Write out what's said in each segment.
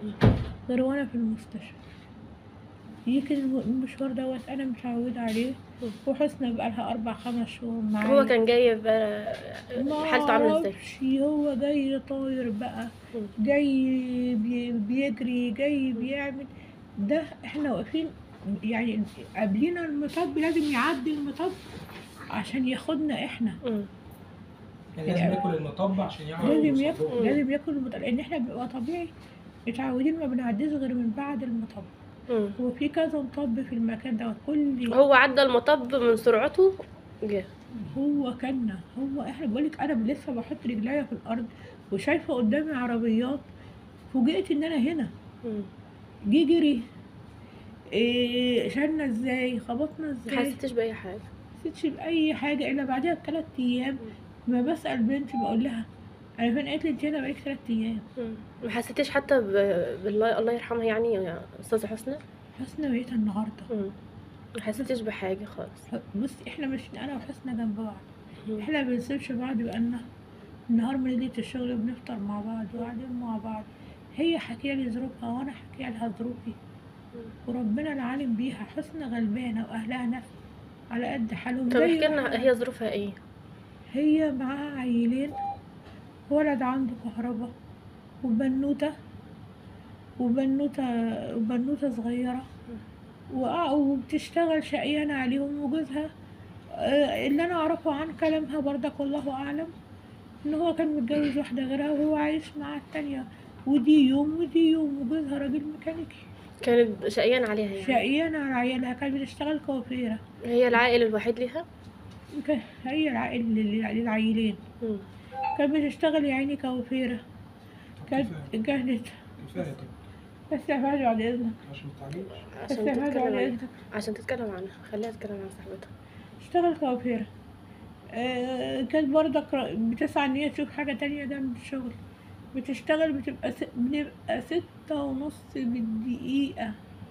غير وانا في المستشفى يمكن الم- المشوار دوت انا متعودة عليه وحسنى بقالها اربع خمس شهور معايا هو كان جاي بقى ما حالته عامله ازاي اعرفش هو جاي طاير بقى مم. جاي بي بيجري جاي بيعمل ده احنا واقفين يعني قبلينا المطب لازم يعدي المطب عشان ياخدنا احنا مم. يعني لازم ياكل المطب عشان يعرف لازم يوصل ياكل لهم. لازم ياكل المطب لان احنا بنبقى طبيعي متعودين ما بنعديش غير من بعد المطب مم. هو في كذا مطب في المكان ده كل هو عدى المطب من سرعته جه هو كنا هو احنا بقولك انا لسه بحط رجليا في الارض وشايفه قدامي عربيات فوجئت ان انا هنا مم. جه جري إيه شالنا ازاي خبطنا ما ازاي حسيتش باي حاجه حسيتش باي حاجه الا بعدها بثلاث ايام ما بسال بنتي بقول لها انا فين قالت لي انت هنا بقالك ثلاث ايام مم. ما حسيتيش حتى ب... بالله الله يرحمها يعني يا استاذه حسنى حسنى بقيتها النهارده مم. ما حسيتش بحاجه خالص بصي احنا ماشيين انا وحسنى جنب بعض مم. احنا ما بنسيبش بعض بقالنا النهار ما نجيت الشغل بنفطر مع بعض وقاعدين مع بعض هي حكي لي ظروفها وانا حكي لها ظروفي وربنا العالم بيها حسنى غلبانه واهلها ناس على قد حالهم طب زي احكي لنا إحنا. هي ظروفها ايه هي معاها عيلين ولد عنده كهرباء وبنوتة وبنوتة وبنوتة صغيرة وقع- وبتشتغل شقيانة عليهم وجوزها آه، اللي أنا أعرفه عن كلامها برضك والله أعلم إن هو كان متجوز واحدة غيرها وهو عايش مع التانية ودي يوم ودي يوم وجوزها راجل ميكانيكي كانت شقيان عليها يعني شقيانة على عيالها كانت بتشتغل كوافيرة هي العائل الوحيد ليها كان- هي العائل للعيلين مم. كانت بتشتغل يا عيني كوافيرة كانت كانت كفايه طب بس يا فادي بعد إذنك عشان ما تعليش بس عشان يا فادي تتكلم بعد عنها إذنك عشان تتكلم عنها خليها تتكلم عن صاحبتها اشتغل كوافيرة آه كانت برضك ر- بتسعى إن هي تشوف حاجة تانية جنب الشغل بتشتغل بتبقى س... بنبقى ستة ونص بالدقيقة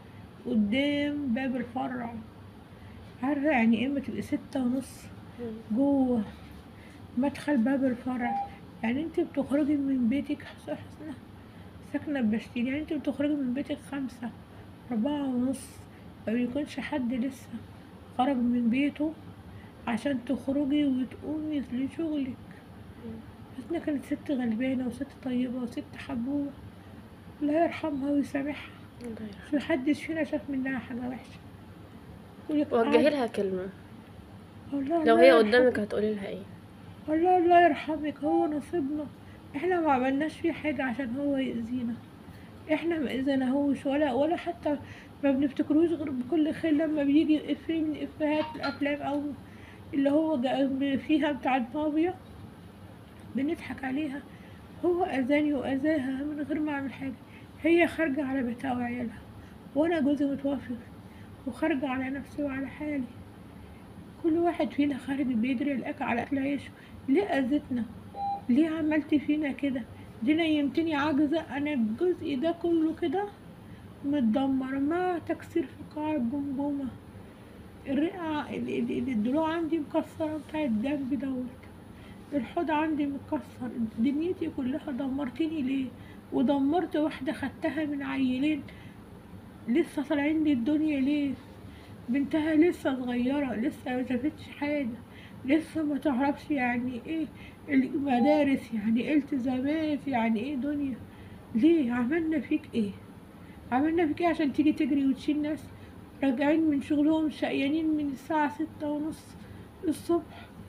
قدام باب الفرع عارفة يعني ايه ما تبقى ستة ونص مم. جوه مدخل باب الفرع يعني انت بتخرجي من بيتك حس- حسنة ساكنة بشتيل يعني انت بتخرجي من بيتك خمسة أربعة ونص ما بيكونش حد لسه خرج من بيته عشان تخرجي وتقومي لشغلك حسنة كانت ست غلبانة وست طيبة وست حبوبة الله يرحمها ويسامحها الله يرحمها. محدش فينا شاف منها حاجة وحشة يقولك وجهي قعد- لها كلمه والله لو الله هي يرحمها. قدامك هتقولي لها ايه والله الله يرحمك هو نصيبنا احنا ما عملناش فيه حاجة عشان هو يأذينا احنا ما اذيناهوش ولا ولا حتى ما بنفتكروش غير بكل خير لما بيجي افيه من افيهات الافلام او اللي هو جا- فيها بتاعت مافيا بنضحك عليها هو اذاني واذاها من غير ما اعمل حاجة هي خارجة على بيتها وعيالها وانا جوزي متوفي وخارجة على نفسي وعلى حالي كل واحد فينا خارج بيجري يلاقي على اكل عيشه ليه اذيتنا ليه عملتي فينا كده دي نيمتني عاجزه انا الجزء ده كله كده متدمر مع تكسير في قاع الجمجمه الرئه ال- ال- ال- الضلوع عندي مكسره بتاع الجنب دوت الحوض عندي مكسر دنيتي كلها دمرتني ليه ودمرت واحده خدتها من عيلين لسه طالعين لي الدنيا ليه بنتها لسه صغيرة لسه ما شافتش حاجة لسه ما تعرفش يعني ايه المدارس يعني ايه التزامات يعني ايه دنيا ليه عملنا فيك ايه عملنا فيك ايه عشان تيجي تجري وتشيل ناس راجعين من شغلهم شقيانين من الساعة ستة ونص الصبح